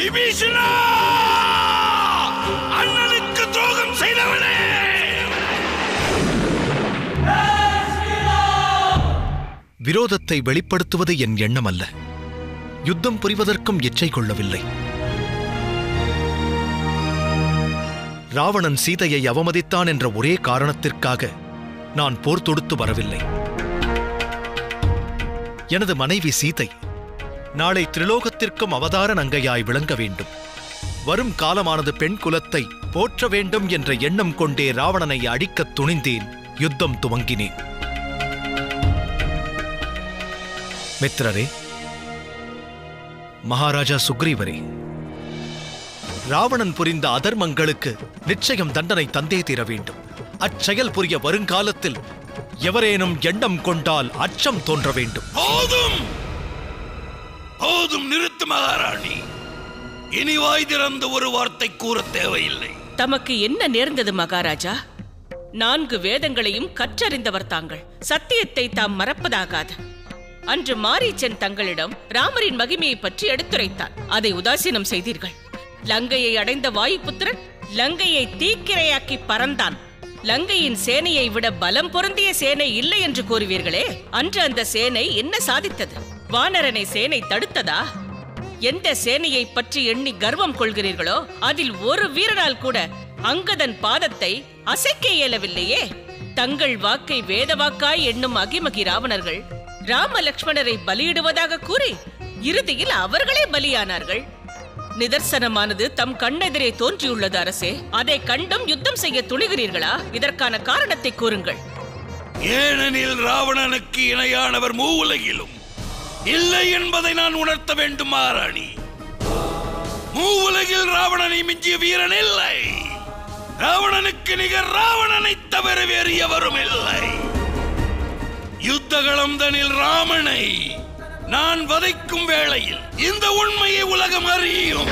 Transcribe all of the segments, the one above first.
விபீஷணா அண்ணனுக்கு துரோகம் செய்தவனே விரோதத்தை வெளிப்படுத்துவது என் எண்ணம் அல்ல யுத்தம் புரிவதற்கும் இச்சை கொள்ளவில்லை ராவணன் சீதையை அவமதித்தான் என்ற ஒரே காரணத்திற்காக நான் போர் தொடுத்து வரவில்லை எனது மனைவி சீதை நாளை திரிலோகத்திற்கும் அவதார நங்கையாய் விளங்க வேண்டும் வரும் காலமானது பெண் குலத்தை போற்ற வேண்டும் என்ற எண்ணம் கொண்டே ராவணனை அடிக்கத் துணிந்தேன் யுத்தம் துவங்கினேன் மித்திரரே மகாராஜா சுக்ரீவரே ராவணன் புரிந்த அதர்மங்களுக்கு நிச்சயம் தண்டனை தந்தே தீர வேண்டும் அச்செயல் புரிய வருங்காலத்தில் எவரேனும் எண்ணம் கொண்டால் அச்சம் தோன்ற வேண்டும் போதும் போதும் நிறுத்து மகாராணி இனி வாய் திறந்த ஒரு வார்த்தை கூற தேவையில்லை தமக்கு என்ன நேர்ந்தது மகாராஜா நான்கு வேதங்களையும் கற்றறிந்தவர் தாங்கள் சத்தியத்தை தாம் மறப்பதாகாது அன்று மாரீச்சன் தங்களிடம் ராமரின் மகிமையை பற்றி எடுத்துரைத்தான் அதை உதாசீனம் செய்தீர்கள் லங்கையை அடைந்த வாயுபுத்திரன் லங்கையை தீக்கிரையாக்கி பறந்தான் லங்கையின் சேனையை விட பலம் பொருந்திய சேனை இல்லை என்று கூறுவீர்களே அன்று அந்த சேனை என்ன சாதித்தது வானரனை சேனை தடுத்ததா எந்த சேனையை பற்றி எண்ணி கர்வம் கொள்கிறீர்களோ அதில் ஒரு வீரனால் கூட அங்கதன் பாதத்தை அசைக்க இயலவில்லையே தங்கள் வாக்கை வேத வாக்காய் எண்ணும் அகிமகி ராவணர்கள் ராம லக்ஷ்மணரை பலியிடுவதாக கூறி இறுதியில் அவர்களே பலியானார்கள் நிதர்சனமானது தம் கண்ணெதிரே தோன்றியுள்ளது அரசே அதை கண்டும் யுத்தம் செய்ய துணிகிறீர்களா இதற்கான காரணத்தை கூறுங்கள் ஏனெனில் ராவணனுக்கு இணையானவர் மூவுலகிலும் இல்லை என்பதை நான் உணர்த்த வேண்டும் மகாராணி மூவுலகில் ராவணனை மிஞ்சிய வீரன் இல்லை ராவணனுக்கு நிகர் ராவணனை தவிர வேறு எவரும் இல்லை யுத்தகளம் தனில் ராமனை நான் வதைக்கும் வேளையில் இந்த உண்மையை உலகம் அறியும்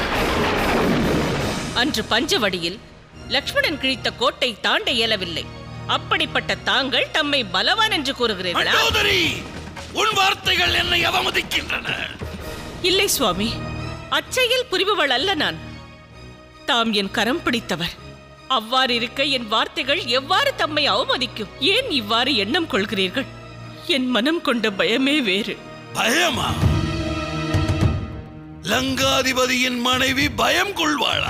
அன்று பஞ்சவடியில் லக்ஷ்மணன் கிழித்த கோட்டை தாண்ட இயலவில்லை அப்படிப்பட்ட தாங்கள் தம்மை பலவான் என்று கூறுகிறீர்களா மண்டோதரி உன் வார்த்தைகள் என்னை அவமதிக்கின்றன இல்லை சுவாமி அச்செயல் புரிபவள் அல்ல நான் தாம் என் கரம் பிடித்தவர் அவ்வாறு இருக்க என் வார்த்தைகள் எவ்வாறு தம்மை அவமதிக்கும் ஏன் இவ்வாறு எண்ணம் கொள்கிறீர்கள் என் மனம் கொண்ட பயமே வேறு பயமா லங்காதிபதியின் மனைவி பயம் கொள்வாளா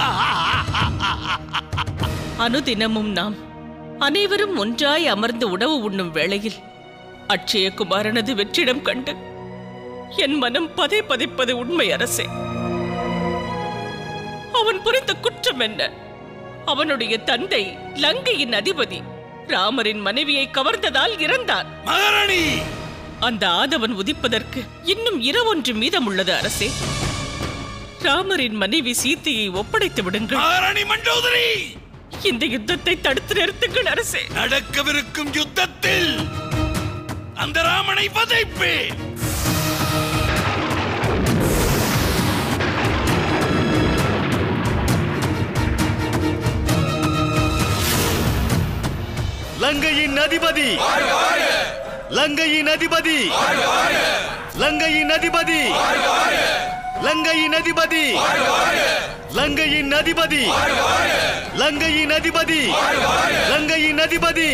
அனுதினமும் நாம் அனைவரும் ஒன்றாய் அமர்ந்து உணவு உண்ணும் வேளையில் அட்சயகுமாரனது வெற்றிடம் கண்டு என் மனம் பதை பதைப்பது உண்மை அரசே அவன் புரிந்த குற்றம் என்ன அவனுடைய தந்தை லங்கையின் அதிபதி ராமரின் மனைவியை கவர்ந்ததால் இறந்தான் மகாராணி அந்த ஆதவன் உதிப்பதற்கு இன்னும் இரவொன்று மீதம் உள்ளது அரசே ராமரின் மனைவி சீதையை ஒப்படைத்து விடுங்கள் மகாராணி மண்டோதரி இந்த யுத்தத்தை தடுத்து நிறுத்துங்கள் அரசே நடக்கவிருக்கும் யுத்தத்தில் அந்த ராமனை வதைப்பேன் லங்கையின் அதிபதி லங்கையின் அதிபதி லங்கையின் அதிபதி லங்கையின் அதிபதி லங்கையின் அதிபதி லங்கையின் அதிபதி லங்கையின் அதிபதி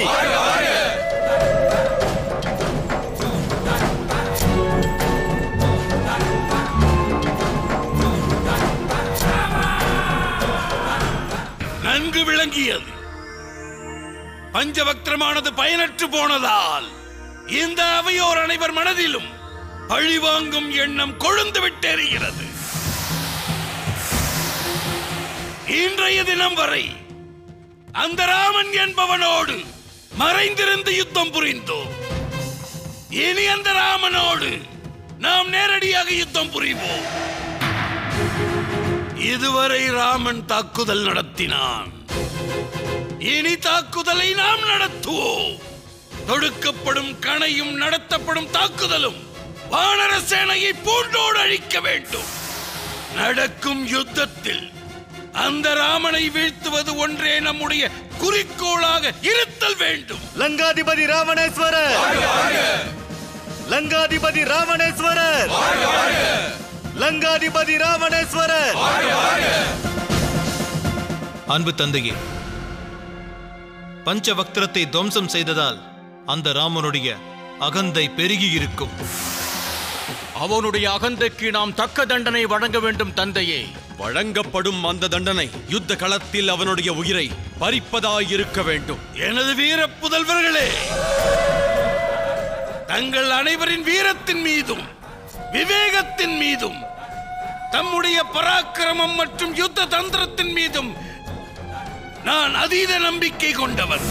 நன்கு விளங்கியது பஞ்சபக்திரமானது பயனற்று போனதால் இந்த அவையோர் அனைவர் மனதிலும் பழிவாங்கும் எண்ணம் கொழுந்து விட்டெறிகிறது இன்றைய தினம் வரை அந்த ராமன் என்பவனோடு மறைந்திருந்து யுத்தம் புரிந்தோம் இனி அந்த ராமனோடு நாம் நேரடியாக யுத்தம் புரிவோம் இதுவரை ராமன் தாக்குதல் நடத்தினான் இனி தாக்குதலை நாம் நடத்துவோம் தொடுக்கப்படும் கணையும் நடத்தப்படும் தாக்குதலும் வானர சேனையை பூண்டோடு அழிக்க வேண்டும் நடக்கும் யுத்தத்தில் அந்த ராமனை வீழ்த்துவது ஒன்றே நம்முடைய குறிக்கோளாக இருத்தல் வேண்டும் லங்காதிபதி ராவணேஸ்வரர் லங்காதிபதி ராவணேஸ்வரர் லங்காதிபதி ராவணேஸ்வரர் அன்பு தந்தையே பஞ்சவக்திரத்தை துவம்சம் செய்ததால் அந்த ராமனுடைய அகந்தை பெருகி இருக்கும் அவனுடைய அகந்தைக்கு நாம் தக்க தண்டனை வழங்க வேண்டும் தந்தையே வழங்கப்படும் அந்த தண்டனை யுத்த களத்தில் அவனுடைய உயிரை பறிப்பதாயிருக்க வேண்டும் எனது வீர புதல்வர்களே தங்கள் அனைவரின் வீரத்தின் மீதும் விவேகத்தின் மீதும் தம்முடைய பராக்கிரமம் மற்றும் யுத்த தந்திரத்தின் மீதும் நான் அதீத நம்பிக்கை கொண்டவன்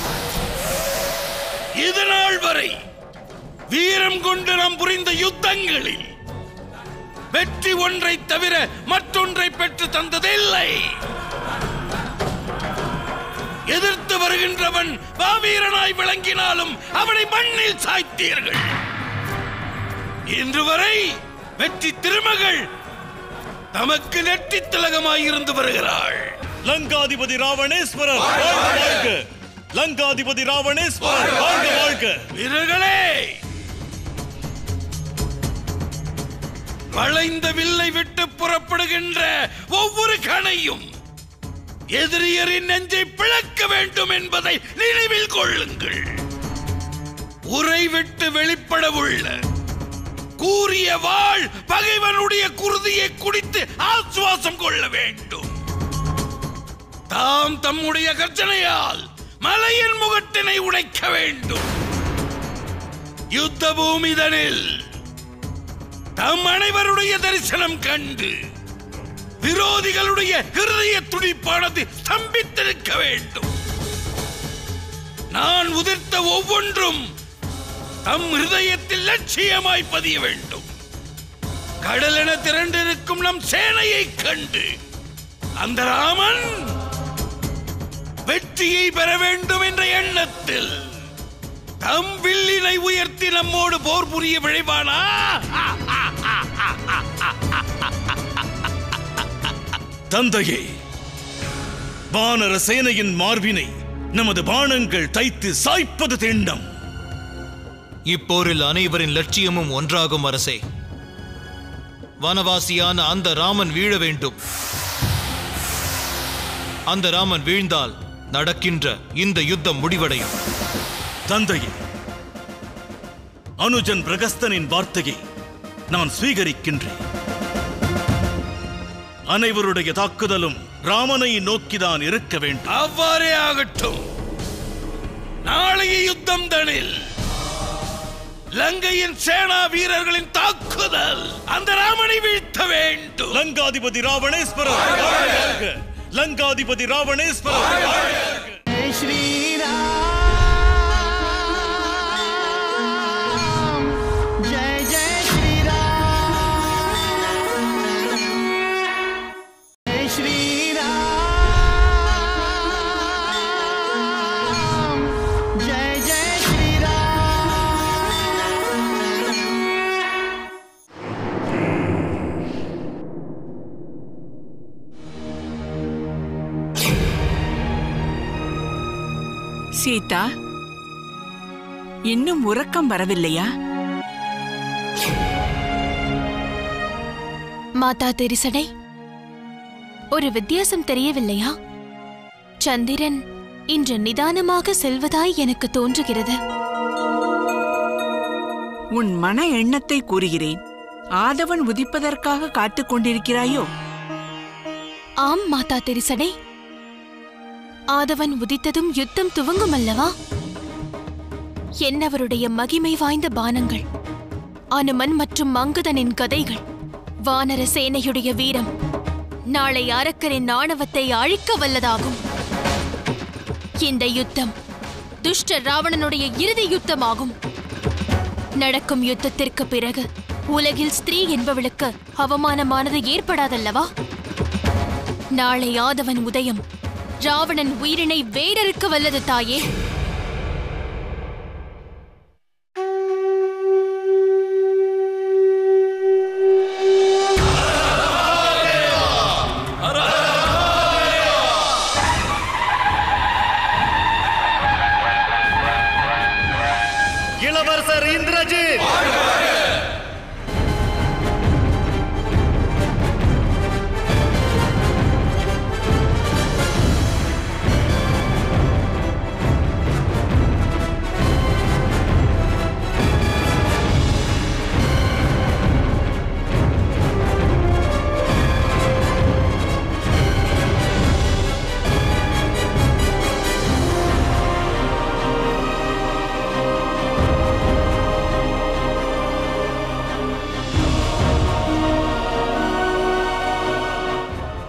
இதுநாள் வரை வீரம் கொண்டு நாம் புரிந்த யுத்தங்களில் வெற்றி ஒன்றை தவிர மற்றொன்றை பெற்று தந்ததில்லை எதிர்த்து வருகின்றவன் மாவீரனாய் விளங்கினாலும் அவனை மண்ணில் சாய்த்தீர்கள் இன்று வரை வெற்றி திருமகள் தமக்கு நெற்றி திலகமாய் இருந்து வருகிறாள் லங்காதிபதி ராவணேஸ்வரர் வாழ்க வாழ்க லங்காதிபதி ராவணேஸ்வரர் வாழ்க வாழ்க வீரர்களே வளைந்த வில்லை விட்டு புறப்படுகின்ற ஒவ்வொரு கணையும் எதிரியரின் நெஞ்சை பிளக்க வேண்டும் என்பதை நினைவில் கொள்ளுங்கள் உரை விட்டு வெளிப்படவுள்ள கூறிய வாழ் பகைவனுடைய குருதியை குடித்து ஆசுவாசம் கொள்ள வேண்டும் தாம் தம்முடைய கர்ஜனையால் மலையின் முகட்டினை உடைக்க வேண்டும் யுத்த பூமிதனில் தம் அனைவருடைய தரிசனம் கண்டு விரோதிகளுடைய ஹிருதய துடிப்பானது ஸ்தம்பித்திருக்க வேண்டும் நான் உதிர்த்த ஒவ்வொன்றும் தம் ஹிருதயத்தில் லட்சியமாய் பதிய வேண்டும் கடலென திரண்டிருக்கும் நம் சேனையை கண்டு அந்த ராமன் வெற்றியை பெற வேண்டும் என்ற எண்ணத்தில் தம் வில்லினை உயர்த்தி நம்மோடு போர் புரிய விழைவானா தந்தையே வானர சேனையின் மார்பினை நமது பாணங்கள் தைத்து சாய்ப்பது திண்டம் இப்போரில் அனைவரின் லட்சியமும் ஒன்றாகும் அரசே வனவாசியான அந்த ராமன் வீழ வேண்டும் அந்த ராமன் வீழ்ந்தால் நடக்கின்ற இந்த யுத்தம் முடிவடையும் தந்தையே அனுஜன் பிரகஸ்தனின் வார்த்தையை நான் ஸ்வீகரிக்கின்றேன் அனைவருடைய தாக்குதலும் ராமனை நோக்கிதான் இருக்க வேண்டும் அவ்வாறே ஆகட்டும் நாளைய யுத்தம் தனில் லங்கையின் சேனா வீரர்களின் தாக்குதல் அந்த ராமனை வீழ்த்த வேண்டும் லங்காதிபதி ராவணேஸ்வரர் வாழ்க வாழ்க. லங்காதிபதி ராவணேஸ்வரர் வாழ்க வாழ்க. जय जय श्री राम जय श्री राम जय जय श्री राम சீதா இன்னும் உறக்கம் வரவில்லையா மாதா தெரிசடை ஒரு வித்தியாசம் தெரியவில்லையா சந்திரன் இன்று நிதானமாக செல்வதாய் எனக்கு தோன்றுகிறது உன் மன எண்ணத்தை கூறுகிறேன் ஆதவன் உதிப்பதற்காக காத்துக் கொண்டிருக்கிறாயோ ஆம் மாதா தெரிசடை ஆதவன் உதித்ததும் யுத்தம் துவங்கும் அல்லவா என்னவருடைய மகிமை வாய்ந்த பானங்கள் அனுமன் மற்றும் மங்குதனின் கதைகள் வானர சேனையுடைய வீரம் நாளை அரக்கரின் ஆணவத்தை அழிக்க வல்லதாகும் இந்த யுத்தம் துஷ்ட ராவணனுடைய இறுதி யுத்தமாகும் நடக்கும் யுத்தத்திற்கு பிறகு உலகில் ஸ்திரீ என்பவளுக்கு அவமானமானது ஏற்படாதல்லவா நாளை ஆதவன் உதயம் ராவணன் உயிரினை வேறறுக்க வல்லது தாயே இளவரசர் இந்திரஜித்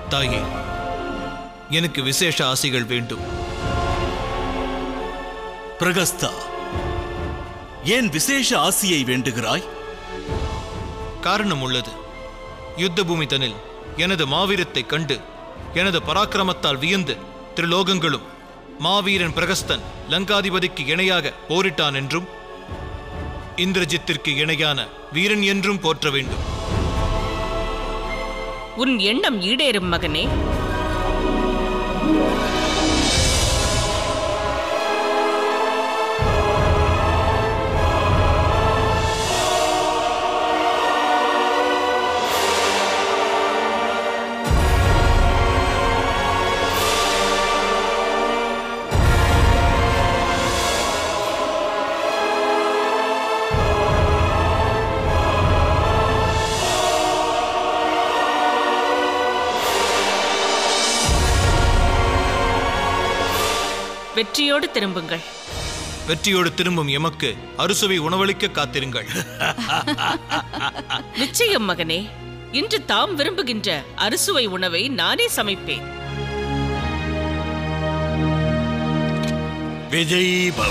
தாயே எனக்கு விசேஷ ஆசிகள் வேண்டும் பிரகஸ்தா ஏன் விசேஷ ஆசியை வேண்டுகிறாய் காரணம் உள்ளது யுத்த பூமி தனில் எனது மாவீரத்தைக் கண்டு எனது பராக்கிரமத்தால் வியந்து திரிலோகங்களும் மாவீரன் பிரகஸ்தன் லங்காதிபதிக்கு இணையாக போரிட்டான் என்றும் இந்திரஜித்திற்கு இணையான வீரன் என்றும் போற்ற வேண்டும் உன் எண்ணம் ஈடேறும் மகனே வெற்றியோடு திரும்புங்கள் வெற்றியோடு திரும்பும் எமக்கு அறுசுவை உணவளிக்க காத்திருங்கள் நிச்சயம் மகனே இன்று தாம் விரும்புகின்ற அறுசுவை உணவை நானே சமைப்பேன் விஜய் பவ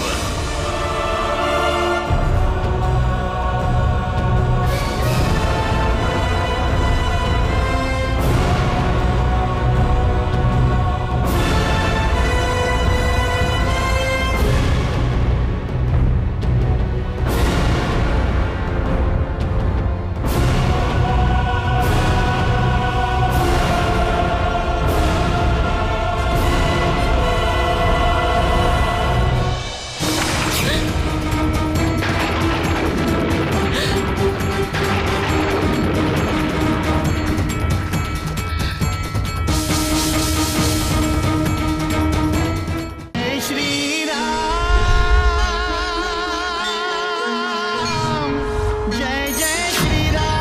जय श्री राम जय जय श्री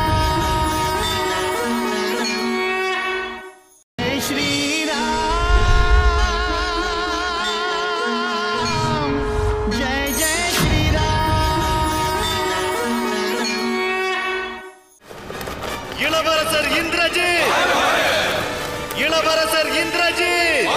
राम जय श्री राम जय जय श्री राम இளவரசர் இந்திரஜி இளவரசர் இந்திரஜி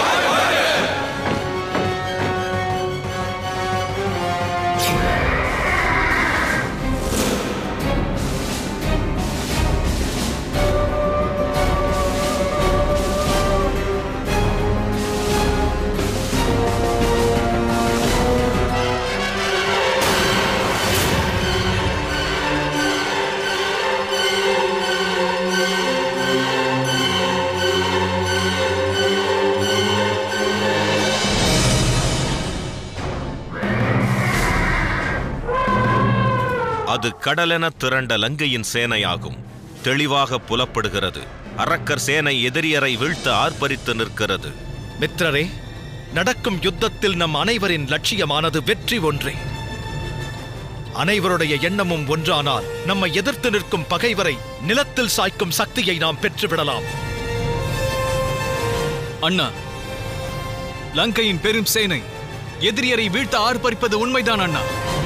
அது கடலென திரண்ட லங்கையின் சேனையாகும் தெளிவாக புலப்படுகிறது அரக்கர் சேனை எதிரியரை வீழ்த்த ஆர்ப்பரித்து நிற்கிறது மித்திரரே நடக்கும் யுத்தத்தில் நம் அனைவரின் லட்சியமானது வெற்றி ஒன்றே அனைவருடைய எண்ணமும் ஒன்றானால் நம்மை எதிர்த்து நிற்கும் பகைவரை நிலத்தில் சாய்க்கும் சக்தியை நாம் பெற்றுவிடலாம் அண்ணா லங்கையின் பெரும் சேனை எதிரியரை வீழ்த்த ஆர்ப்பரிப்பது உண்மைதான் அண்ணா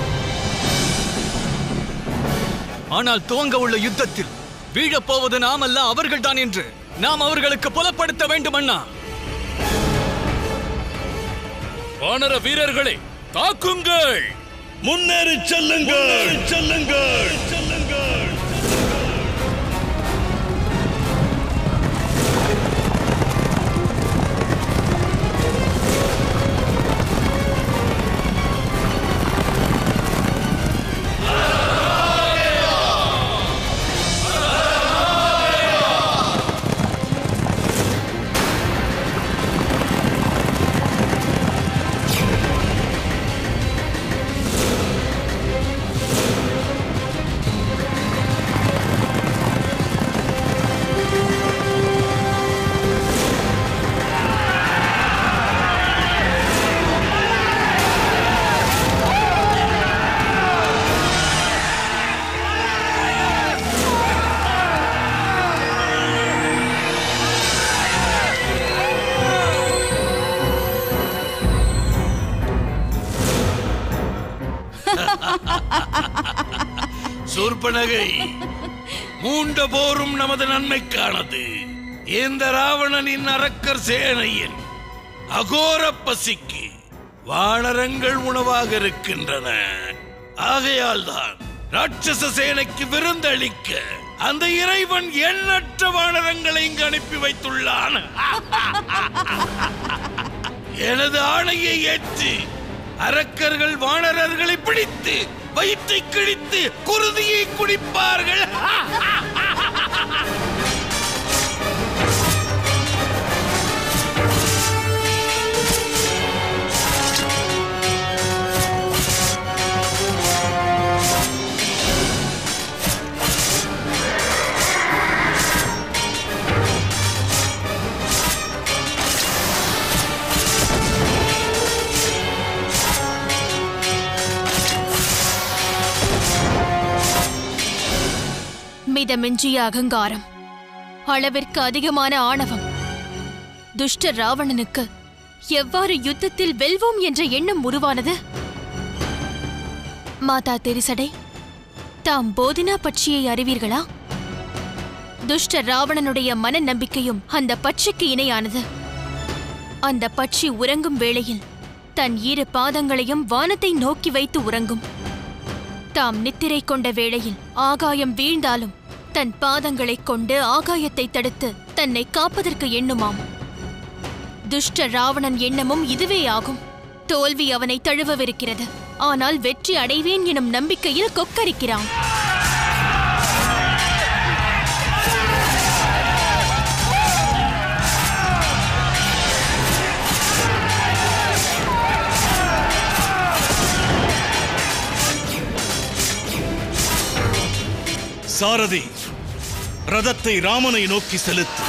ஆனால் துவங்க உள்ள யுத்தத்தில் வீழப் போவது நாம் அல்ல அவர்கள்தான் என்று நாம் அவர்களுக்கு புலப்படுத்த வேண்டும் அண்ணா வானர வீரர்களே தாக்குங்கள் முன்னேறி செல்லுங்கள் செல்லுங்கள் செல்லுங்கள் சூர்பனகை மூண்ட போரும் நமது நன்மைக்கானது இந்த ராவணனின் அரக்கர் சேனையின் அகோர பசிக்கு வானரங்கள் உணவாக இருக்கின்றன ஆகையால் தான் ராட்சச சேனைக்கு விருந்தளிக்க அந்த இறைவன் எண்ணற்ற வானரங்களை இங்கு அனுப்பி வைத்துள்ளான் எனது ஆணையை ஏற்று அரக்கர்கள் வானரர்களை பிடித்து வயிற்றை கிழித்து குருதியை குடிப்பார்கள் மிதமிஞ்சிய அகங்காரம் அளவிற்கு அதிகமான ஆணவம் துஷ்ட ராவணனுக்கு எவ்வாறு யுத்தத்தில் வெல்வோம் என்ற எண்ணம் உருவானது மாதா தெரிசடை தாம் போதினா பட்சியை அறிவீர்களா துஷ்ட ராவணனுடைய மன நம்பிக்கையும் அந்த பட்சிக்கு இணையானது அந்த பட்சி உறங்கும் வேளையில் தன் இரு பாதங்களையும் வானத்தை நோக்கி வைத்து உறங்கும் தாம் நித்திரை கொண்ட வேளையில் ஆகாயம் வீழ்ந்தாலும் தன் பாதங்களைக் கொண்டு ஆகாயத்தை தடுத்து தன்னை காப்பதற்கு எண்ணுமாம் துஷ்ட ராவணன் எண்ணமும் இதுவே ஆகும் தோல்வி அவனை தழுவவிருக்கிறது ஆனால் வெற்றி அடைவேன் எனும் நம்பிக்கையில் கொக்கரிக்கிறான் சாரதி ரதத்தை ராமனை நோக்கி செலுத்து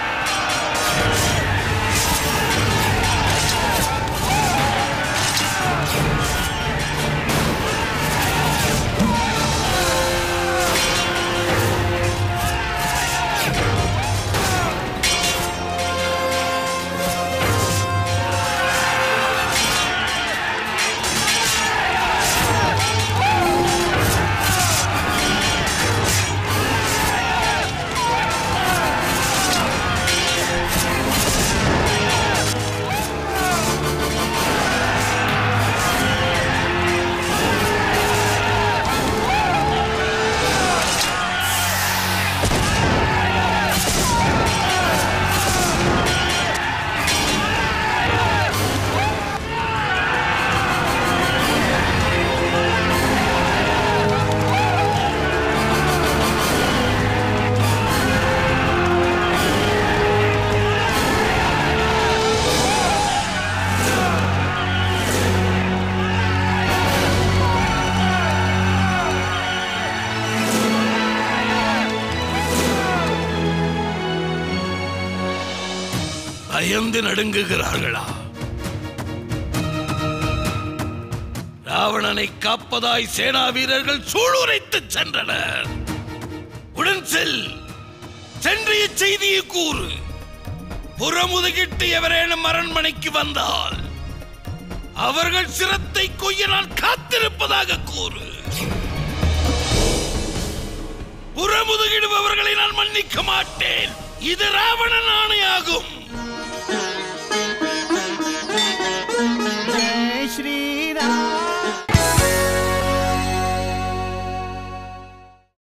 பயந்து நடுங்குகிறார்களா ராவணனை காப்பதாய் சேனா வீரர்கள் சூளுரைத்து சென்றனர் உடன் செல் சென்று இச்செய்தியை கூறு புறமுதுகிட்டு எவரேனும் அரண்மனைக்கு வந்தால் அவர்கள் சிரத்தை கொய்ய நான் காத்திருப்பதாக கூறு புறமுதுகிடுபவர்களை நான் மன்னிக்க மாட்டேன் இது ராவணன் ஆணையாகும்